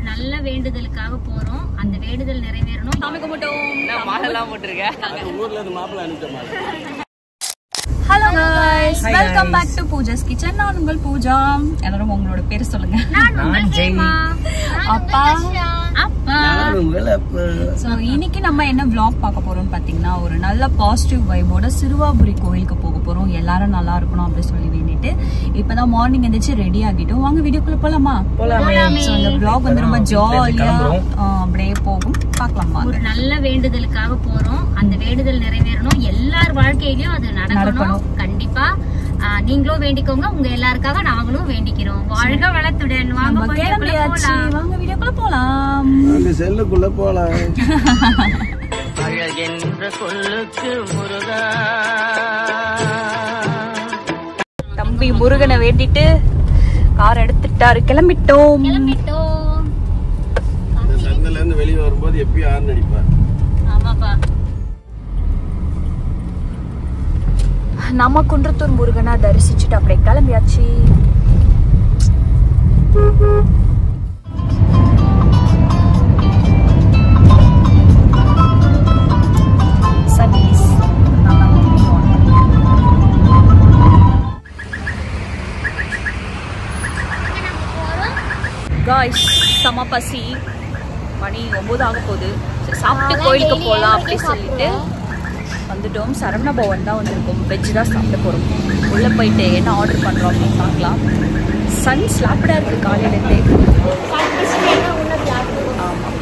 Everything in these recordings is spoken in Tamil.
ஒரு நல்ல வேண்டுதலுக்காக போறோம் அந்த வேண்டுதல் நிறைவேறணும் சாமி கும்பிட்டோம் மாலெல்லாம் போட்டிருக்கேன் ஊர்ல இருந்து மாப்பிள்ள அனுப்பிச்ச மாதிரி hello guys welcome back to Pooja's kitchen நான் உங்கள் பூஜா எல்லாரும் உங்களோட பேர் சொல்லுங்க நான் உங்கள் ஹேமா. அப்பா அப்பா ஸோ இன்னைக்கு நம்ம என்ன vlog பார்க்க போறோம்னு பார்த்தீங்கன்னா ஒரு நல்ல பாசிட்டிவ் வைபோட சிறுவாபுரி கோயிலுக்கு போக போறோம் எல்லாரும் நல்லா இருக்கணும் அப்படி சொல்லி வேண்டிட்டு இப்பதான் மார்னிங் எந்திரிச்சு ரெடி ஆகிட்டோம் வாங்க வீடியோக்குள்ள போலாமா போலாமே. ஸோ இந்த vlog வந்து ரொம்ப ஜாலியா அப்படியே போகும் பார்க்கலாம் ஒரு வாங்க நல்ல வேண்டுதலுக்காக போறோம் அந்த வேண்டுதல் நிறைவேறணும் எல்லார் வாழ்க்கையிலயும் அது நடக்கணும் நடக்கணும். கண்டிப்பா ஆ, நீங்களும் வேண்டிக்கோங்க உங்க எல்லாருக்காக நாங்களும் வேண்டிக்கிறோம் வாழ்க வளத்துடன் வாங்க நம்ம போய் வீட்டுக்குள்ள கிளம்பியாச்சு போலாம். வாங்க வீடியோக்குள்ள போலாம் அந்த செல்லுக்குள்ள போலாம் அழகென்ற சொல்லுக்கு முருகா தம்பி முருகனை வேண்டிட்டு கார் எடுத்துட்டாரு கிளம்பிட்டோம் கிளம்பிட்டோம் இந்த சந்தில இருந்து வெளியே வரும்போது எப்பயும் ஆர்ன் அடிப்பார் ஆமாப்பா நம்ம குன்றத்தூர் முருகனை தரிசிச்சுட்டு அப்படியே கிளம்பியாச்சு சர்வீஸ் நல்லா காய்ஸ் செம பசி மணி ஒம்பது ஆக போகுது சரி, சாப்பிட்டு கோயிலுக்கு போகலாம் அப்படி சொல்லிட்டு வந்துட்டோம் சரவண பவன் தான் வந்திருக்கோம் வெஜ் தான் சாப்பிட போகிறோம் உள்ளே போயிட்டு என்ன ஆர்டர் பண்ணுறோம் அப்படின்னு பார்க்கலாம் சன் ஸ்லாப்டாக இருக்குது காலையிலேருந்தே ஆமாம்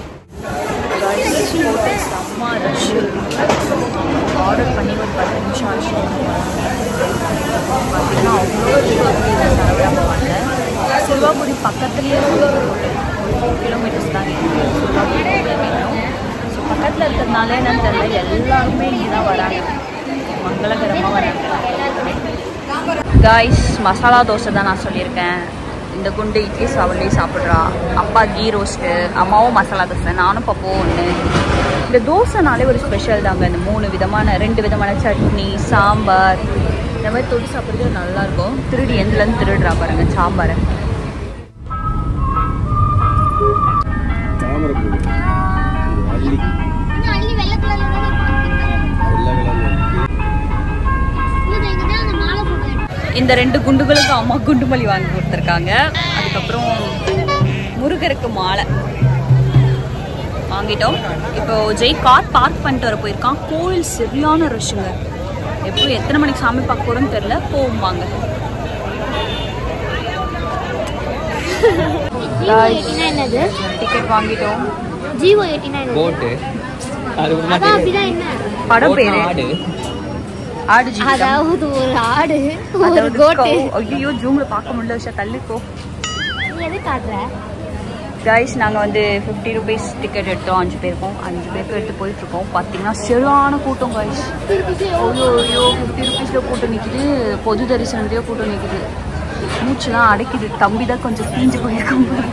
செம்ம ரஷ்ஷு ஆர்டர் பண்ணி ஒரு பத்து நிமிஷம் ஆச்சு பார்த்தீங்கன்னா அவ்வளோ சரவண பவனில் சிறுவாபுரி பக்கத்துலேயே ஒரு கிலோமீட்டர்ஸ் தான் இருக்குது சிறுவாபுரி வேணும் ஸோ பக்கத்தில் இருக்கிறதுனால என்னன்னு தெரியல எல்லாருமே இங்கே தான் வராங்க மங்களகரமாக வராங்க காய்ஸ் மசாலா தோசை தான் நான் சொல்லியிருக்கேன் இந்த குண்டு இட்லி சாவலி சாப்பிட்றா அப்பா கீ ரோஸ்ட்டு அம்மாவும் மசாலா தோசை நானும் பப்போ ஒன்று இந்த தோசைனாலே ஒரு ஸ்பெஷல் தாங்க இந்த மூணு விதமான ரெண்டு விதமான சட்னி சாம்பார் இந்த மாதிரி தொட்டு சாப்பிட்றது நல்லாயிருக்கும் திருடி எந்துலேருந்து திருடுறா பாருங்க சாம்பாரை தாமரை பூ அள்ளி இன்னும் அள்ளி வெள்ளை கலர்ல தானே இருக்கு. வெள்ளை கலர்ல இருக்கு இன்னும் இங்க தான் அந்த மாலை போட்டு இந்த ரெண்டு குண்டுகளுக்கு அம்மா குண்டுமல்லி வாங்கி கொடுத்துருக்காங்க அதுக்கப்புறம் முருகருக்கு மாலை வாங்கிட்டோம் இப்போ ஜெய் கார் பார்க் பண்ணிட்டு வர போயிருக்கான் கோயில் சரியான ரஷ்ஷுங்க எப்போ எத்தனை மணிக்கு சாமி பார்க்க போறோம்னு தெரியல போவோம் வாங்க எயிட்டினா என்னது டிக்கெட் வாங்கிட்டோம் ஜிஓ எயிட்டினா என்னது போட்டு அது அதான் அப்படிதான் என்ன படம் பேரு ஆடு ஆடு ஜீவிதம். அதாவது ஒரு ஆடு ஒரு அதாவது கோட்டு cow. ஐயோ ஜூம்ல பார்க்க முடியல விஷயம் தள்ளிக்கோ நீ எது காட்டுற கைஸ் நாங்கள் வந்து ஃபிஃப்டி ருபீஸ் டிக்கெட் எடுத்தோம் அஞ்சு பேருக்கும் அஞ்சு பேருக்கு எடுத்து போயிட்டு இருக்கோம் பார்த்தீங்கன்னா சரியான கூட்டம் கைஸ் ஐயோ ஐயோ ஃபிஃப்டி ருபீஸில் கூட்டம் நிற்கிது பொது தரிசனத்தையோ கூட்டம் நிற்கிது மூச்சுலாம் அடைக்குது தம்பி தான் கொஞ்சம் தீஞ்சு போயிருக்கோம் பாரு.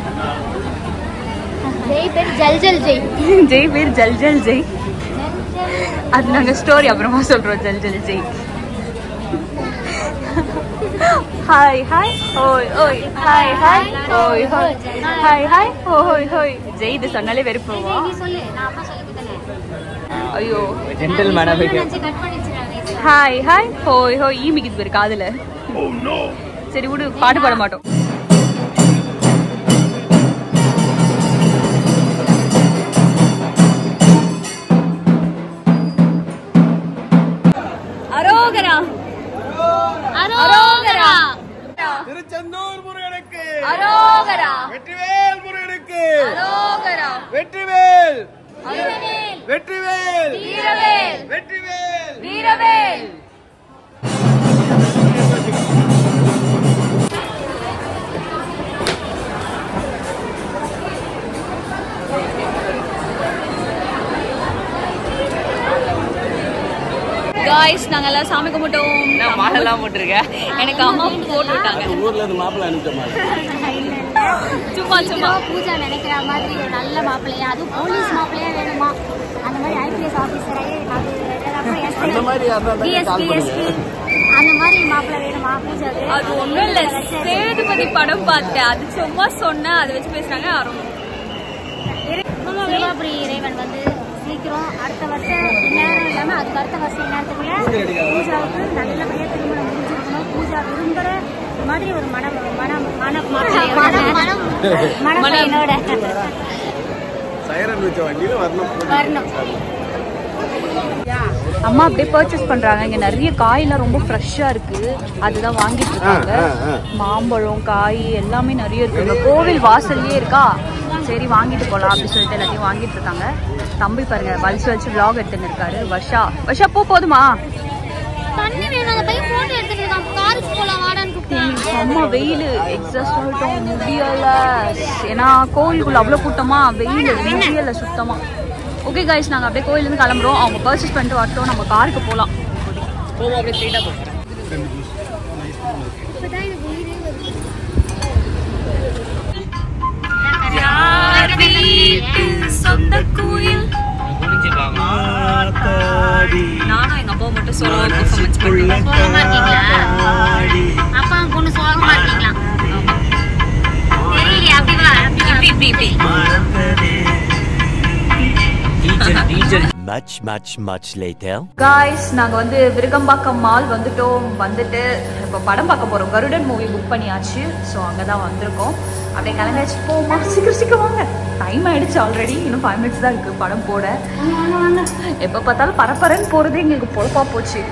ஜெய் பேர் ஜல் ஜல் ஜெய் ஜெய் பேர் ஜல் ஜல் ஜெய் அது நாங்கள் ஸ்டோரி அப்புறமா சொல்கிறோம் ஜல் ஜல் ஜெய் ஹாய் ஹாய் ஓய் ஓய் ஹாய் ஹாய் ஓய் ஹோய் ஹாய் ஹாய் ஓய் ஹோய் ஜெய் இது சொன்னாலே வெறுப்புவா நீ சொல்லு நான் அப்பா சொல்லி கொடுத்தேன் ஐயோ ஜென்டல் மேடம் கட் பண்ணிச்சிருக்காங்க ஹாய் ஹாய் ஹோய் ஹோய் ஈ மிக்கிது பேரு காதுல சரி விடு பாட்டு பாட மாட்டோம் அரோகரா அரோகரா திருச்செந்தூர் முருகனுக்கு அரோகரா வெற்றிவேல் முருகனுக்கு அரோகரா வெற்றிவேல் வீரவேல் வெற்றிவேல் வீரவேல் வெற்றிவேல் வீரவேல் காய்ஸ் நாங்க எல்லாம் சாமி கும்பிட்டோம் நான் மாலெல்லாம் போட்டிருக்கேன் எனக்கு அம்மாவும் போட்டு விட்டாங்க அது ஊர்ல இருந்து மாப்பிள்ள அனுப்பிச்ச மாதிரி சும்மா சும்மா பூஜா நினைக்கிற மாதிரி ஒரு நல்ல மாப்பிள்ளையா அதுவும் போலீஸ் மாப்பிள்ளையா வேணுமா அந்த மாதிரி ஐபிஎஸ் ஆபீசரே அந்த மாதிரி யாரா இருந்தா கால் பண்ணுங்க அந்த மாதிரி மாப்பிள்ளை வேணுமா பூஜாக்கு அது ஒண்ணும் இல்ல சேதுபதி படம் பார்த்தேன் அது சும்மா சொன்னேன் அதை வச்சு பேசுறாங்க யாரும் தோத்தாபுரி இறைவன் வந்து சீக்கிரம் அடுத்த வருஷம் இந்நேரம் இல்லாம அதுக்கு அடுத்த வருஷம் இந்நேரத்துக்குள்ள பூஜாவுக்கு நல்லபடியா திருமணம் முடிஞ்சிருக்கணும் பூஜா விரும்புற மாதிரி ஒரு மனம் மனம் மனம் மனம் மனப்பையனோட சைரன் வச்ச வண்டியில வரணும் வரணும் அம்மா அப்படியே பர்ச்சேஸ் பண்றாங்க இங்க நிறைய காயெல்லாம் ரொம்ப ஃப்ரெஷ்ஷா இருக்கு அதுதான் வாங்கிட்டு இருக்காங்க ஆ, ஆ, ஆ. மாம்பழம் காய் எல்லாமே நிறைய இருக்கு இங்க கோவில் வாசல்லயே இருக்கா சரி வாங்கிட்டு போலாம் அப்படின்னு சொல்லிட்டு எல்லாத்தையும் வாங்கிட்டு இருக்காங்க தம்பி பாருங்க வலிச்சு வலிச்சு vlog எடுத்துன்னு இருக்காரு வர்ஷா வர்ஷா பூ போதுமா தண்ணி வேணும் அந்த பையன் போட்டோ எடுத்துட்டு இருக்கான் காருக்கு போலாம் வாடான்னு கூப்பிட்டான் செம்ம வெயில் எக்ஸாஸ்ட் ஆகிட்டோம் முடியல ஏன்னா கோவிலுக்குள்ள அவ்வளோ கூட்டமா வெயில் முடியல சுத்தமா ஓகே கைஸ் நாங்கள் அப்படியே கோயிலேருந்து கிளம்புறோம் அவங்க பர்ச்சேஸ் பண்ணிட்டு வரட்டும் நம்ம காருக்கு போகலாம் போவோம் அப்படியே ஸ்ட்ரெயிட்டாக போகிறேன் இப்பதான் எனக்கு உயிரே வருது சொந்த கோயில் முடிஞ்சுப்பாங்க நானும் எங்க அப்பா மட்டும் சோலோ பெர்ஃபார்மன்ஸ் பண்ணுறோம் சோகமா இருக்கீங்களா அப்பா பொண்ணு சோகமா இருக்கீங்களா தெரியலையா அப்படி வா அப்படி வா. இப்படி இப்படி இப்படி teacher teacher Much, much, much later. Guys நாங்கள் வந்து விருகம்பாக்கம் மால் வந்துட்டோம் வந்துட்டு இப்போ படம் பார்க்க போகிறோம் கருடன் மூவி புக் பண்ணியாச்சு ஸோ அங்கே தான் வந்திருக்கோம் அப்படியே கிளம்பியாச்சு போமா சீக்கிரம் சீக்கிரம் வாங்க டைம் ஆயிடுச்சு ஆல்ரெடி இன்னும் ஃபைவ் மினிட்ஸ் தான் இருக்குது படம் போட எப்போ பார்த்தாலும் பரபரன்னு போகிறதே எங்களுக்கு பொழப்பா போச்சு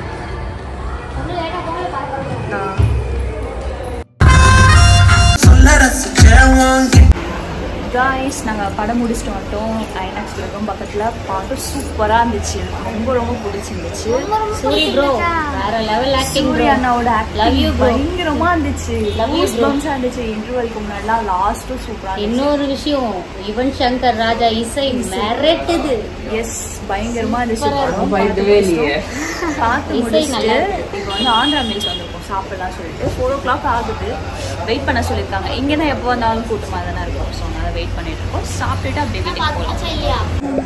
காய்ஸ் நாங்கள் படம் முடிச்சுட்டு வந்துட்டோம் ஐநாக்ஸ் விருகம் பக்கத்தில் பார்க்க சூப்பராக இருந்துச்சு எனக்கு ரொம்ப ரொம்ப பிடிச்சிருந்துச்சு சூரி ப்ரோ வேற லெவல் ஆக்டிங் சூரிய அண்ணாவோட Love you, ஆக்டிங் bro. பயங்கரமா இருந்துச்சு Love you, bro. பம்ஸா இருந்துச்சு இன்டர்வலுக்கு முன்னாடிலாம் லாஸ்ட்டும் சூப்பரா இருந்துச்சு இன்னொரு விஷயம் யுவன் சங்கர் ராஜா இசை மிரட்டுது எஸ் பயங்கரமா இருந்துச்சு Super-ஆ படம் பயந்துவே இல்லையே. பார்த்து இசை முடிச்சுட்டு நல்லா இருக்கு. இப்போ வந்து ஆந்திரா மீல்ஸ் வந்திருக்கோம் சாப்பிடலாம் சொல்லிட்டு ஃபோர் ஓ கிளாக் ஆகுது வெயிட் பண்ண சொல்லியிருக்காங்க இங்கே தான் எப்போ வந்தாலும் கூட்டமாக தானே இருக்கும் ஸோ அதனால வெயிட் பண்ணிட்டு இருக்கோம் சாப்பிட்டுட்டு அப்படியே வீட்டுக்கு போகலாம் இல்லையா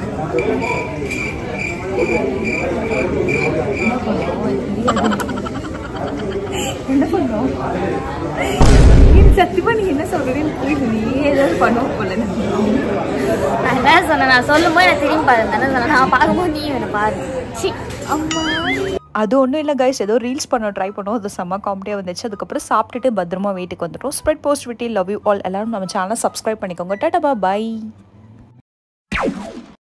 என்ன பண்ணோம் இது சத்தியமா நீ என்ன சொல்றேன்னு புரியுது நீ ஏதாவது பண்ணுவோம் போல நான் என்ன சொன்னேன் நான் சொல்லும் போது எனக்கு திரும்பி பாரு தானே சொன்னேன் நான் பார்க்கும்போது நீ என்ன பாரு சி அம்மா அது ஒன்றும் இல்லை கைஸ் ஏதோ ரீல்ஸ் பண்ண ட்ரை பண்ணோம் அது செம்ம காமெடியாக வந்துச்சு அதுக்கப்புறம் சாப்பிட்டுட்டு பத்திரமா வீட்டுக்கு வந்துட்டோம் spread positivity love you all எல்லாரும் நம்ம சேனலை சப்ஸ்கிரைப் பண்ணிக்கோங்க டாட்டா பை